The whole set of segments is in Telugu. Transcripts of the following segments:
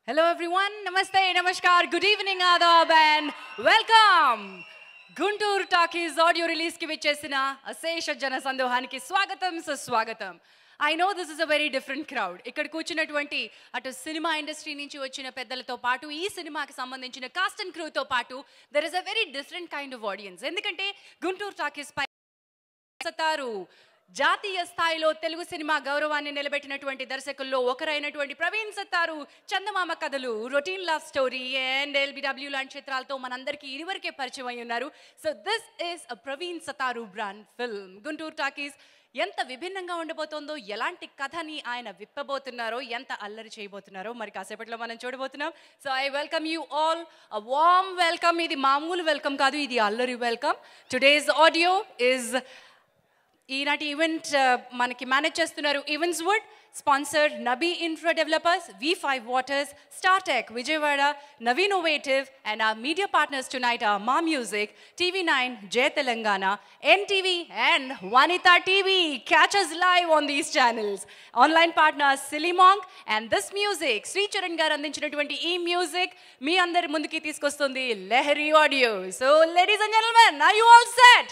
Hello everyone, Namaste, Namaskar, good evening Adab and welcome! Guntur talkies audio release కి విచ్చేసిన అశేష జన సందోహానికి స్వాగతం సుస్వాగతం I know this is a very different crowd ఇక్కడ కూర్చున్నటువంటి అటు సినిమా ఇండస్ట్రీ నుంచి వచ్చిన పెద్దలతో పాటు ఈ సినిమాకి సంబంధించిన కాస్ట్ అండ్ క్రూతో పాటు there is a very different kind of audience ఎందుకంటే గుంటూరు టాకీస్ పై సతారు జాతీయ స్థాయిలో తెలుగు సినిమా గౌరవాన్ని నిలబెట్టినటువంటి దర్శకుల్లో ఒకరైనటువంటి Praveen Sattaru Chandamama Kathalu routine love story and LBW లాంటి చిత్రాలతో మనందరికీ ఇదివరకే పరిచయం అయి ఉన్నారు so this is a Praveen Sattaru brand film Guntur talkies ఎంత విభిన్నంగా ఉండబోతోందో ఎలాంటి కథని ఆయన విప్పబోతున్నారో ఎంత అల్లరి చేయబోతున్నారో మరి కాసేపట్లో మనం చూడబోతున్నాం so I welcome you all a warm welcome ఇది మామూలు వెల్కమ్ కాదు ఇది అల్లరి వెల్కమ్ టుడేస్ ఆడియో ఇస్ ఈనాటి ఈవెంట్ ఆ, మనకి మేనేజ్ చేస్తున్నారు events would sponsor Nabi infra developers V five waters Startek Vijayawada నవీనోవేటివ్ అండ్ ఆ media partners tonight uh Maa music TV nine Jaya Telangana NTV and Vanitha TV catches live on these channels online partner సిలిమాంగ్ and this music Sricharan garu అందించినటువంటి ఈ మ్యూజిక్ మీ అందరి ముందుకి తీసుకొస్తుంది Lahari audio so ladies and gentlemen I you all set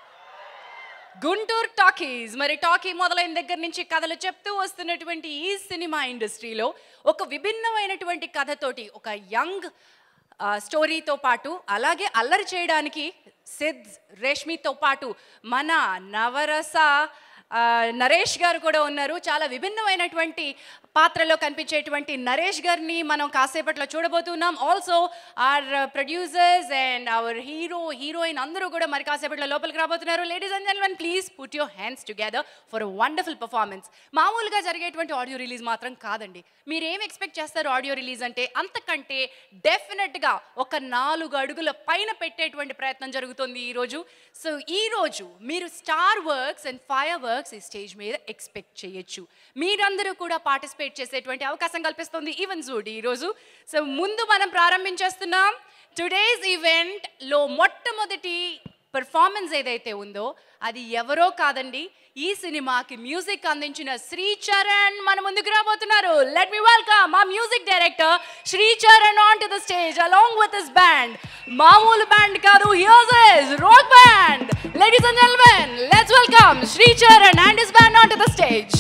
Guntur talkies మరి టాకీ మొదలైన దగ్గర నుంచి కథలు చెప్తూ వస్తున్నటువంటి ఈ సినిమా ఇండస్ట్రీలో ఒక విభిన్నమైనటువంటి కథతోటి ఒక యంగ్ ఆ, స్టోరీతో పాటు అలాగే అల్లరి చేయడానికి సిద్ రేష్మితో పాటు మన నవరస ఆ, నరేష్ గారు కూడా ఉన్నారు చాలా విభిన్నమైనటువంటి పాత్రలో కనిపించేటువంటి నరేష్ గారిని మనం కాసేపట్లో చూడబోతున్నాం also our producers and our hero heroine అందరూ కూడా మరి కాసేపట్లో లోపలికి రాబోతున్నారు ladies and gentlemen please put your hands together for wonderful performance మామూలుగా జరిగేటువంటి ఆడియో రిలీజ్ మాత్రం కాదండి మీరు ఏం ఎక్స్పెక్ట్ చేస్తారు ఆడియో రిలీజ్ అంటే అంతకంటే డెఫినెట్గా ఒక నాలుగు అడుగుల పైన పెట్టేటువంటి ప్రయత్నం జరుగుతుంది ఈరోజు సో ఈ రోజు మీరు star works and fire works ఈ స్టేజ్ మీద ఎక్స్పెక్ట్ చేయొచ్చు మీరందరూ కూడా పార్టిసిపేట్ చేసేటువంటి అవకాశం కల్పిస్తుంది ఈవెన్ జూడ్ ఈరోజు సో ముందు మనం ప్రారంభించేస్తున్నాం టుడేస్ ఈవెంట్ లో మొట్టమొదటి పెర్ఫార్మెన్స్ ఏదైతే ఉందో అది ఎవరో కాదండి ఈ సినిమాకి మ్యూజిక్ అందించిన శ్రీ చరణ్ మన ముందుకు రాబోతున్నారు లెట్ మీ వెల్కమ్ మా music director Sri Charan on to the stage along with his band మామూలు బ్యాండ్ కాదు here's is rock band ladies and gentlemen let's welcome Sri Charan and his band on to the stage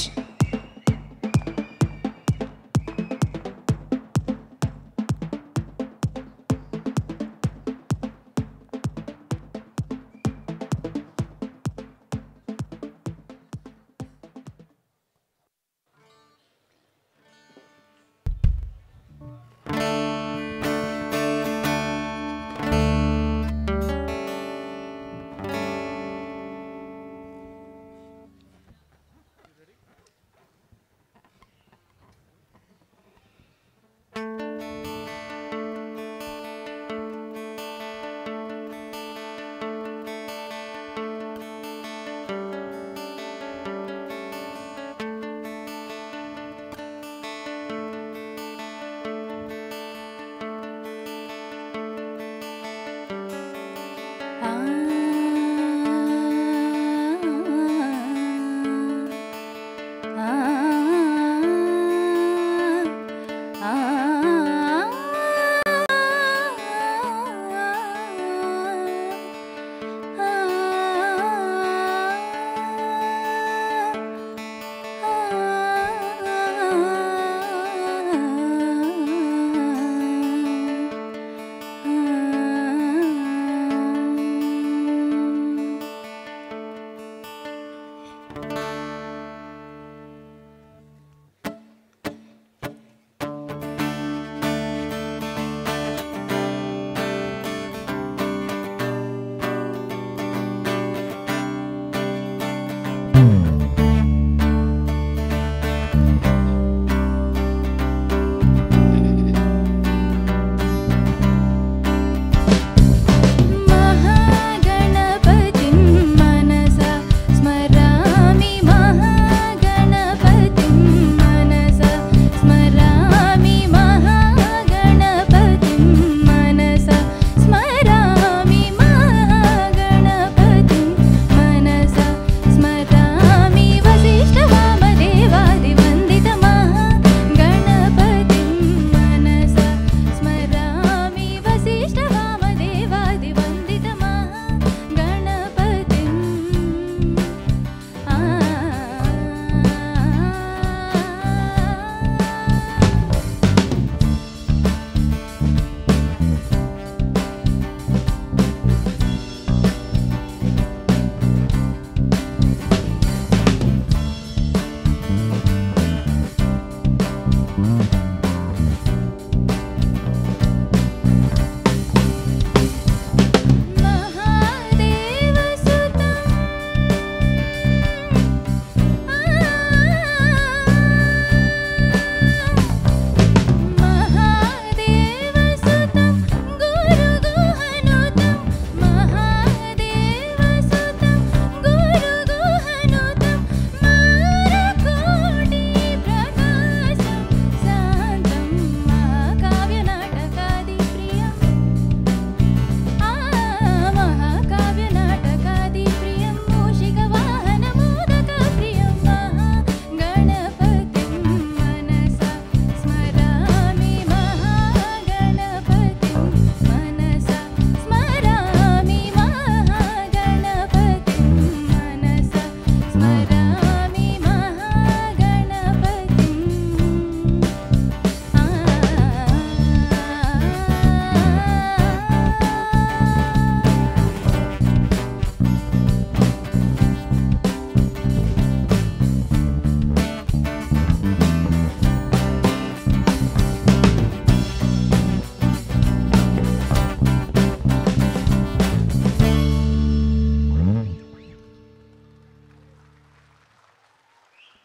महागणपतिं मनसा स्मरामि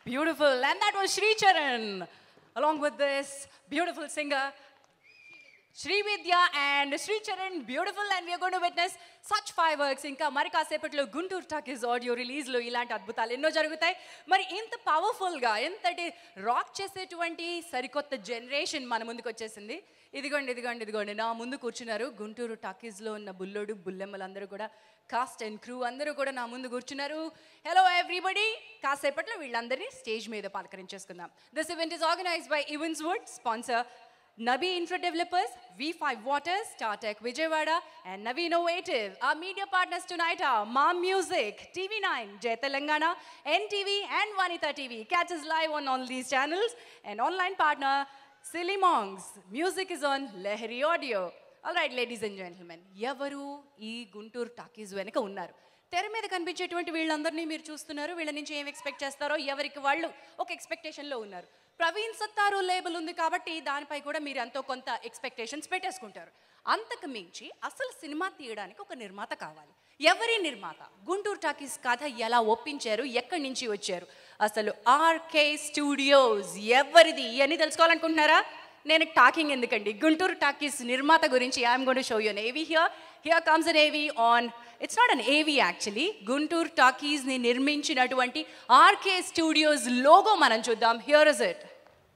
Beautiful. And that was Sri Charan, along with this beautiful singer, Sri Vidya and Sri Charan. Beautiful. And we are going to witness such fireworks. ఇంకా మరి కాసేపట్లో గుంటూరు టాకీస్ ఆడియో రిలీజ్లో ఇలాంటి అద్భుతాలు ఎన్నో జరుగుతాయి మరి ఇంత పవర్ఫుల్గా ఎంతటి రాక్ చేసేటువంటి సరికొత్త జనరేషన్ మన ముందుకు వచ్చేసింది ఇదిగోండి ఇదిగోండి ఇదిగోండి నా ముందు కూర్చున్నారు గుంటూరు టాకీస్లో ఉన్న బుల్లోడు బుల్లెమ్మలు అందరూ కూడా కాస్ట్ అండ్ క్రూ అందరూ కూడా నా ముందు కూర్చున్నారు హలో ఎవ్రీబడి కాసేపట్లో వీళ్ళందరినీ స్టేజ్ మీద పలకరించేసుకుందాం this event is organized by events would sponsor Nabi Infra Developers, V5 Waters, StarTech Vijayawada, and Navi Innovative. Our media partners tonight are Mom Music, TV9, Jai Telangana, NTV, and Vanita TV. Catch us live on all these channels. And online partner, Silly Monks. Music is on Lehri Audio. All right, ladies and gentlemen, ఎవరు ఈ గుంటూరు టాకీస్ వెనక ఉన్నారు తెర మీద కనిపించేటువంటి వీళ్ళందరినీ మీరు చూస్తున్నారు వీళ్ళ నుంచి ఏం ఎక్స్పెక్ట్ చేస్తారో ఎవరికి వాళ్ళు ఒక ఎక్స్పెక్టేషన్లో ఉన్నారు ప్రవీణ్ సత్తారు లేబుల్ ఉంది కాబట్టి దానిపై కూడా మీరు ఎంతో కొంత ఎక్స్పెక్టేషన్స్ పెట్టేసుకుంటారు అంతకు మించి అసలు సినిమా తీయడానికి ఒక నిర్మాత కావాలి ఎవరి నిర్మాత గుంటూరు టాకీస్ కథ ఎలా ఒప్పించారు ఎక్కడి నుంచి వచ్చారు అసలు ఆర్కే స్టూడియోస్ ఎవరిది అని తెలుసుకోవాలనుకుంటున్నారా నేను టాకింగ్ ఎందుకండి గుంటూరు టాకీస్ నిర్మాత గురించి I'm gonna show you AV here here comes an AV on it's not an ఏవి యాక్చువల్లీ గుంటూరు టాకీస్ని నిర్మించినటువంటి ఆర్కే స్టూడియోస్ లోగో మనం చూద్దాం హియర్ ఇస్ ఇట్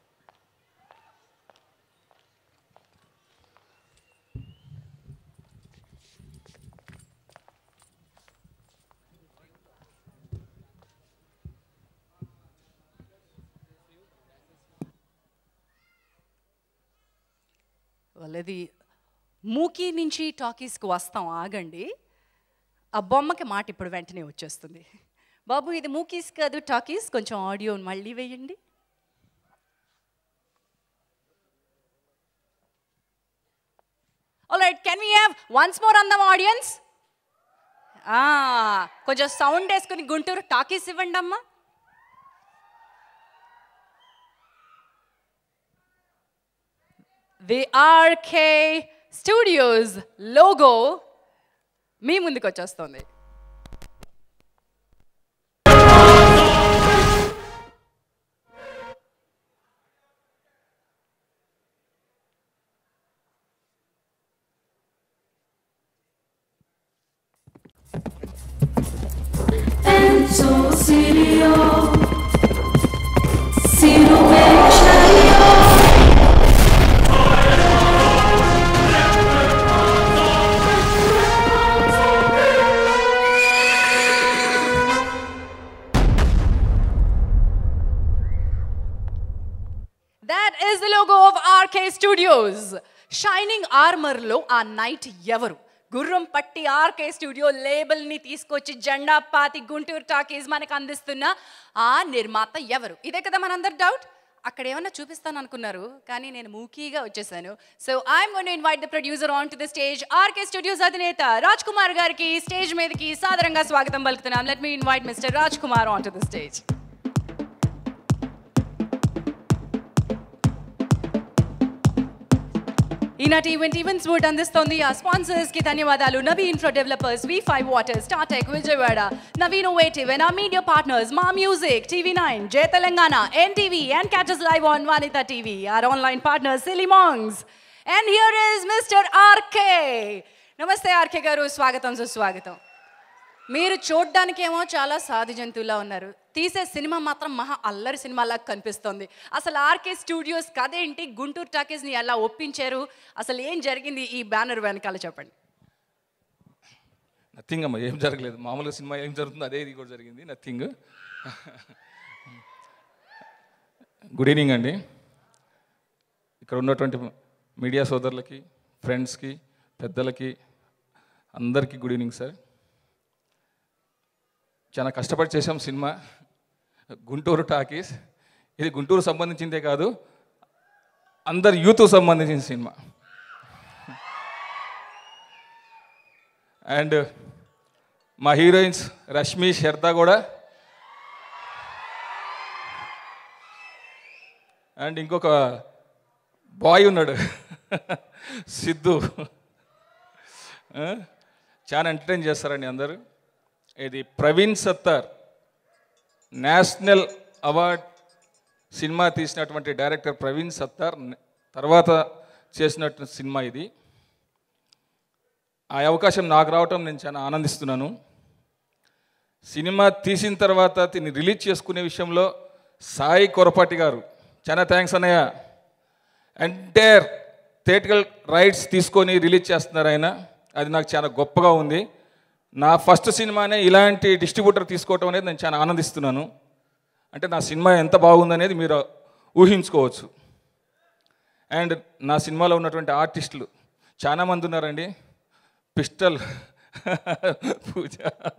వాళ్ళది మూకీ నుంచి టాకీస్కి వస్తాం ఆగండి ఆ బొమ్మకి మాట ఇప్పుడు వెంటనే వచ్చేస్తుంది బాబు ఇది మూకీస్ కాదు టాకీస్ కొంచెం ఆడియో మళ్ళీ వేయండి right can we have once more అందం ఆడియన్స్ కొంచెం సౌండ్ వేసుకుని గుంటూరు టాకీస్ ఇవ్వండి అమ్మా ది ఆర్కే స్టూడియోస్ లోగో మీ ముందుకు వచ్చేస్తుంది Enzo Sirio Siro Vecchio that is the logo of RK studios shining ఆర్మర్లో ఆ నైట్ ఎవరు గుర్రం పట్టి ఆర్కే స్టూడియో లేబుల్ని తీసుకొచ్చి జెండా పాతి గుంటూరు టాకీస్ మనకు అందిస్తున్న ఆ నిర్మాత ఎవరు ఇదే కదా మనందరి డౌట్ అక్కడ ఏమన్నా చూపిస్తాను అనుకున్నారు కానీ నేను మూకీగా వచ్చేసాను so I'm gonna invite the producer on to the stage RK studios అధినేత రాజ్ కుమార్ గారికి స్టేజ్ మీదకి సాదరంగా స్వాగతం పలుకుతున్నాం let me invite mister Raj Kumar on to the stage ఈనాటి ఈవెంట్ ఈవెంట్స్ వుడ్ అందిస్తోంది ఆ స్పాన్సర్స్ కి ధన్యవాదాలు Navi infra developers V five water startech Vijayawada Navi innovative and ఆ media partners Maa music TV nine J Telangana NTV and catches live on వానిత TV are online partner silly monks and here is mister RK నమస్తే ఆర్కే గారు స్వాగతం సుస్వాగతం మీరు చూడ్డానికేమో చాలా సాధు జంతువులా ఉన్నారు తీసే సినిమా మాత్రం మహా అల్లరి సినిమాలా కనిపిస్తోంది అసలు ఆర్కే స్టూడియోస్ కథ ఏంటి గుంటూరు టాకీస్ని ఎలా ఒప్పించారు అసలు ఏం జరిగింది ఈ బ్యానర్ వెనకాల చెప్పండి నథింగ్ అమ్మ ఏం జరగలేదు మామూలుగా సినిమా ఏం జరుగుతుందో అదే ఇది కూడా జరిగింది నథింగ్ గుడ్ ఈవినింగ్ అండి ఇక్కడ ఉన్నటువంటి మీడియా సోదరులకి ఫ్రెండ్స్కి పెద్దలకి అందరికీ గుడ్ ఈవినింగ్ సార్ చాలా కష్టపడి చేసాం సినిమా గుంటూరు టాకీస్ ఇది గుంటూరు సంబంధించిందే కాదు అందరి యూత్ సంబంధించిన సినిమా అండ్ మా హీరోయిన్స్ రష్మి శర్దా కూడా అండ్ ఇంకొక బాయ్ ఉన్నాడు సిద్ధు ఆ, చాలా ఎంటర్టైన్ చేస్తారండి అందరూ ఇది Praveen Sattar national award cinema తీసినటువంటి డైరెక్టర్ ప్రవీణ్ సత్తార్ తర్వాత చేసినట్టు సినిమా ఇది ఆ అవకాశం నాకు రావటం నేను చాలా ఆనందిస్తున్నాను సినిమా తీసిన తర్వాత దీన్ని రిలీజ్ చేసుకునే విషయంలో సాయి కొరపాటి గారు చాలా థ్యాంక్స్ అన్నయ్య ఎంటైర్ థియేటికల్ రైట్స్ తీసుకొని రిలీజ్ చేస్తున్నారు ఆయన అది నాకు చాలా గొప్పగా ఉంది నా ఫస్ట్ సినిమానే ఇలాంటి డిస్ట్రిబ్యూటర్ తీసుకోవటం అనేది నేను చాలా ఆనందిస్తున్నాను అంటే నా సినిమా ఎంత బాగుందనేది మీరు ఊహించుకోవచ్చు అండ్ నా సినిమాలో ఉన్నటువంటి ఆర్టిస్టులు చాలామంది ఉన్నారండి పిస్టల్ పూజ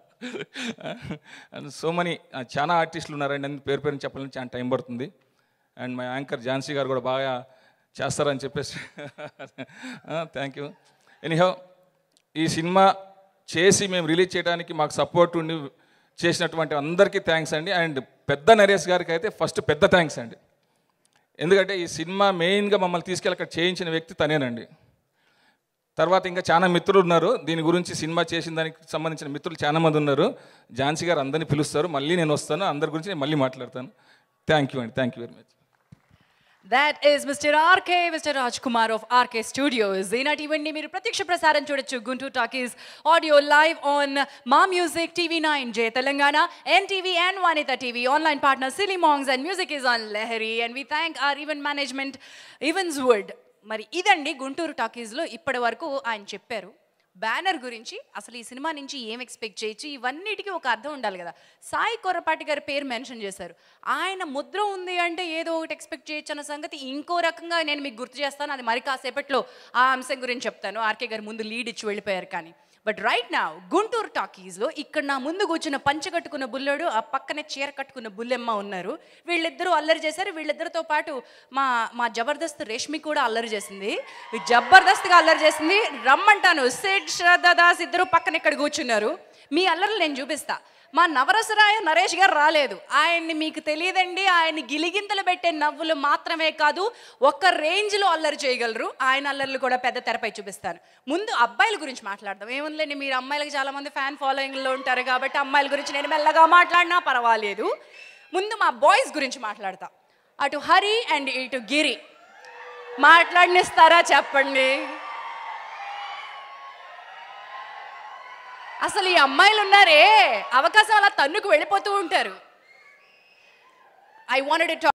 అండ్ సో మనీ చాలా ఆర్టిస్టులు ఉన్నారండి అని పేరు పేరుని చెప్పాలని చాలా టైం పడుతుంది అండ్ మా యాంకర్ ఝాన్సీ గారు కూడా బాగా చేస్తారని చెప్పేసి థ్యాంక్ యూ ఎనీహౌ ఈ సినిమా చేసి మేము రిలీజ్ చేయడానికి మాకు సపోర్ట్ ఉండి చేసినటువంటి అందరికీ థ్యాంక్స్ అండి అండ్ పెద్ద నరేష్ గారికి అయితే ఫస్ట్ పెద్ద థ్యాంక్స్ అండి ఎందుకంటే ఈ సినిమా మెయిన్గా మమ్మల్ని తీసుకెళ్ళి అక్కడ చేయించిన వ్యక్తి తనేనండి తర్వాత ఇంకా చాలా మిత్రులు ఉన్నారు దీని గురించి సినిమా చేసిన దానికి సంబంధించిన మిత్రులు చాలా మంది ఉన్నారు ఝాన్సీ గారు అందరినీ పిలుస్తారు మళ్ళీ నేను వస్తాను అందరి గురించి నేను మళ్ళీ మాట్లాడతాను థ్యాంక్ యూ అండి thank you very much that is mister RK mister Raj Kumar of RK studios ఈనాటి ఇవన్నీ మీరు ప్రత్యక్ష ప్రసారం చూడొచ్చు Guntur talkies audio live on Maa music TV nine J Telangana NTV and Vanitha TV online partner silly monks and music is on Lahari and we thank our event management events wood మరి ఇదండి గుంటూరు టాకీస్లో ఇప్పటి వరకు ఆయన చెప్పారు బ్యానర్ గురించి అసలు ఈ సినిమా నుంచి ఏం ఎక్స్పెక్ట్ చేయొచ్చు ఇవన్నిటికీ ఒక అర్థం ఉండాలి కదా సాయి కొర్రపాటి గారి పేరు మెన్షన్ చేశారు ఆయన ముద్ర ఉంది అంటే ఏదో ఒకటి ఎక్స్పెక్ట్ చేయొచ్చు అన్న సంగతి ఇంకో రకంగా నేను మీకు గుర్తు చేస్తాను అది మరి కాసేపట్లో ఆ అంశం గురించి చెప్తాను ఆర్కే గారు ముందు లీడ్ ఇచ్చి వెళ్ళిపోయారు కానీ బట్ రైట్ నా గుంటూరు టాకీస్లో ఇక్కడ నా ముందు కూర్చున్న పంచ కట్టుకున్న బుల్లడు ఆ పక్కనే చీర కట్టుకున్న బుల్లెమ్మ ఉన్నారు వీళ్ళిద్దరూ అల్లరి చేశారు వీళ్ళిద్దరితో పాటు మా మా జబర్దస్త్ రేష్మి కూడా అల్లరి చేసింది జబర్దస్త్గా అల్లరి చేసింది రమ్మంటాను సిడ్ శ్రద్ధ దాస్ ఇద్దరు పక్కన ఇక్కడ కూర్చున్నారు మీ అల్లర్లు నేను చూపిస్తా మా నవరసరాయ నరేష్ గారు రాలేదు ఆయన్ని మీకు తెలియదండి ఆయన్ని గిలిగింతలు పెట్టే నవ్వులు మాత్రమే కాదు ఒక్క రేంజ్లో అల్లరి చేయగలరు ఆయన అల్లర్లు కూడా పెద్ద తెరపై చూపిస్తాను ముందు అబ్బాయిల గురించి మాట్లాడదాం ఏముందండి మీరు అమ్మాయిలకు చాలా మంది ఫ్యాన్ ఫాలోయింగ్లో ఉంటారు కాబట్టి అమ్మాయిల గురించి నేను మెల్లగా మాట్లాడినా పర్వాలేదు ముందు మా బాయ్స్ గురించి మాట్లాడతా అటు హరి అండ్ ఇటు గిరి మాట్లాడినిస్తారా చెప్పండి అసలు ఈ అమ్మాయిలు ఉన్నారే అవకాశం అలా తన్నుకు వెళ్ళిపోతూ ఉంటారు ఐ వాంటెడ్ టు